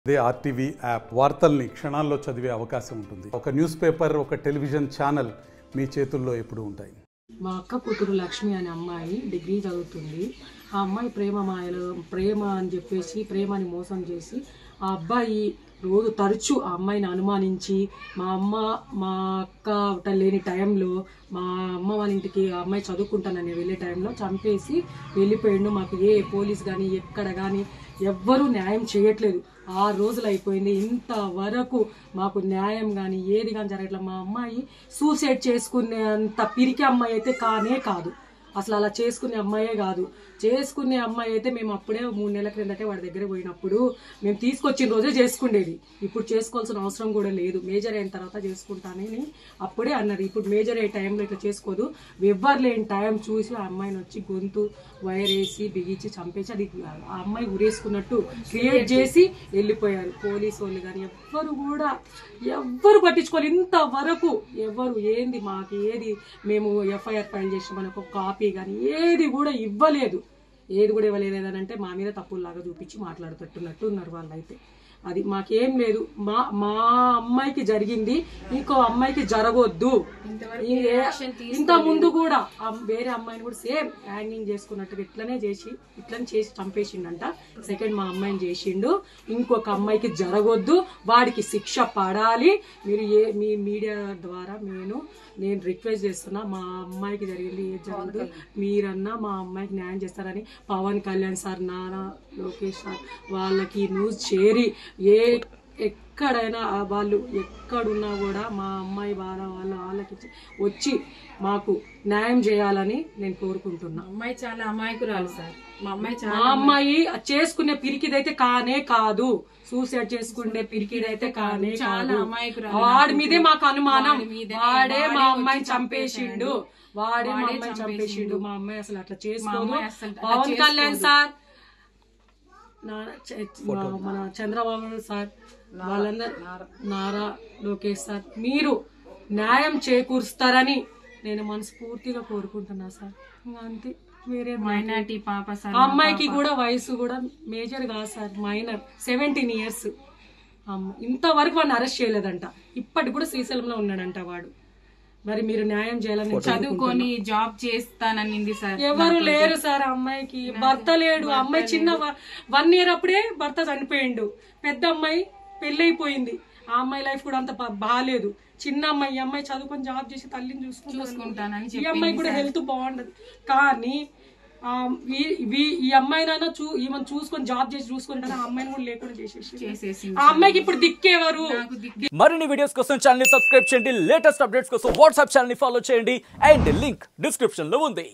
అదే RTV app వార్తల్ని క్షణాల్లో చదివే అవకాశం ఉంటుంది ఒక న్యూస్ పేపర్ ఒక టెలివిజన్ ఛానల్ మీ చేతుల్లో ఎప్పుడూ ఉంటాయి మా అక్క కూతురు లక్ష్మి అనే అమ్మాయి డిగ్రీ చదువుతుంది ఆ అమ్మాయి ప్రేమ మాయలు ప్రేమ అని చెప్పేసి ప్రేమని మోసం చేసి ఆ అబ్బాయి రోజు తరచూ ఆ అమ్మాయిని అనుమానించి మా అమ్మ మా అక్క అట్ట లేని టైంలో మా అమ్మ వాళ్ళ ఇంటికి ఆ అమ్మాయి చదువుకుంటానని వెళ్ళే టైంలో చంపేసి వెళ్ళిపోయిండు మాకు ఏ పోలీస్ కానీ ఎక్కడ కానీ ఎవ్వరూ న్యాయం చేయట్లేదు ఆరు రోజులు అయిపోయింది ఇంతవరకు మాకు న్యాయం కానీ ఏది కానీ జరగట్లేదు మా అమ్మాయి సూసైడ్ చేసుకునేంత పిరికి అమ్మాయి అయితే కానే కాదు అసలు అలా చేసుకునే అమ్మాయే కాదు చేసుకునే అమ్మాయి అయితే మేము అప్పుడే మూడు నెలల క్రిందటే వాడి దగ్గర పోయినప్పుడు మేము తీసుకొచ్చిన రోజే చేసుకుండేది ఇప్పుడు చేసుకోవాల్సిన అవసరం కూడా లేదు మేజర్ అయిన తర్వాత చేసుకుంటానని అప్పుడే అన్నది ఇప్పుడు మేజర్ అయ్యే టైంలో ఇట్లా చేసుకోదు ఎవ్వరు లేని టైం చూసి ఆ అమ్మాయిని వచ్చి గొంతు వైర్ వేసి బిగించి చంపేసి అది ఆ అమ్మాయి ఉరేసుకున్నట్టు క్రియేట్ చేసి వెళ్ళిపోయారు పోలీసు వాళ్ళు కానీ ఎవ్వరు కూడా ఎవ్వరు పట్టించుకోవాలి ఇంతవరకు ఎవరు ఏంది మాకు ఏది మేము ఎఫ్ఐఆర్ ఫైల్ చేసి మనకు కాపీ కానీ ఏది కూడా ఇవ్వలేదు ఏది కూడా ఇవ్వలేదు ఏదని అంటే మా మీద తప్పుల్లాగా చూపించి మాట్లాడుతున్నట్టు ఉన్నారు వాళ్ళైతే అది మాకేం లేదు మా మా అమ్మాయికి జరిగింది ఇంకో అమ్మాయికి జరగొద్దు ఈ- ఇంత ముందు కూడా ఆ వేరే అమ్మాయిని కూడా సేమ్ హ్యాంగింగ్ చేసుకున్నట్టుగా ఇట్లనే చేసి ఇట్లనే చేసి చంపేసిండంట సెకండ్ మా అమ్మాయిని చేసిండు ఇంకొక అమ్మాయికి జరగొద్దు వాడికి శిక్ష పడాలి మీరు ఏ మీ మీడియా ద్వారా నేను నేను రిక్వెస్ట్ చేస్తున్నా మా అమ్మాయికి జరిగింది ఏది జరగదు మీరన్నా మా అమ్మాయికి న్యాయం చేస్తారని పవన్ కళ్యాణ్ సార్ నానా లోకేష్ సార్ వాళ్ళకి న్యూస్ చేరి ఏ ఎక్కడైనా ఆ వాళ్ళు ఎక్కడున్నా కూడా మా అమ్మాయి బాధ వాళ్ళ వాళ్ళకి వచ్చి మాకు న్యాయం చేయాలని నేను కోరుకుంటున్నా అమ్మాయి చాలా అమాయకురాలు సార్ మా అమ్మాయి చాలా మా అమ్మాయి చేసుకునే పిరికిదైతే కానే కాదు సూసైడ్ చేసుకునే పిరికిదైతే కానే కాదు అమాయకురాలు. వాడి మీదే మాకు అనుమానం వాడి మీదనే వాడే మా వాడే అమ్మాయిని వచ్చి చంపేసిండు వాడే మా వాడే అమ్మాయిని చంపేసిండు మా అమ్మాయి అసలు అట్లా చేసుకోదు అమ్మాయి అసలు అట్లా పవన్ కళ్యాణ్ సార్ నా- చ- మా- మన చంద్రబాబు సార్ వాళ్ళందరూ నారా లోకేష్ సార్ మీరు న్యాయం చేకూరుస్తారని నేను మనస్ఫూర్తిగా కోరుకుంటున్నా సార్ ఇంకా అంతే వేరే మైనార్టీ పాప సార్ ఆ అమ్మాయికి కూడా వయసు కూడా మేజర్ కాదు సార్ మైనర్ సెవెంటీన్ ఇయర్స్ ఇంతవరకు వాడిని అరెస్ట్ చేయలేదంట ఇప్పటికి కూడా శ్రీశైలంలో ఉన్నాడంట వాడు మరి మీరు న్యాయం చేయాలని నేను చదువుకొని జాబ్ చేస్తాననింది సార్ ఎవరు లేరు సార్ ఆ అమ్మాయికి భర్త లేడు ఆ అమ్మాయి చిన్న వన్ ఇయర్ అప్పుడే భర్త చనిపోయిండు పెద్ద అమ్మాయి పెళ్ళైపోయింది ఆ అమ్మాయి లైఫ్ కూడా అంత బా- బాగాలేదు చిన్న అమ్మాయి ఈ అమ్మాయి చదువుకొని జాబ్ చేసి తల్లిని చూసుకుంటాను చూసుకుంటానని ఈ అమ్మాయి కూడా హెల్త్ బాగుండదు కానీ ఆ, ఈ- ఈ- ఈ అమ్మాయినైనా చూ ఈమెను చూసుకొని జాబ్ చేసి చూసుకుంటాను ఆ అమ్మాయిని కూడా లేకుండా చేసేసి చేసేసింది ఆ అమ్మాయికి ఇప్పుడు దిక్కేవారు నాకు దిక్కు మరిన్ని వీడియోస్ కోసం ఛానల్ సబ్స్క్రైబ్ చేయండి లేటెస్ట్ అప్డేట్స్ కోసం వాట్సాప్ ఛానల్ ఫాలో చేయండి అండ్ లింక్ డిస్క్రిప్షన్ లో ఉంది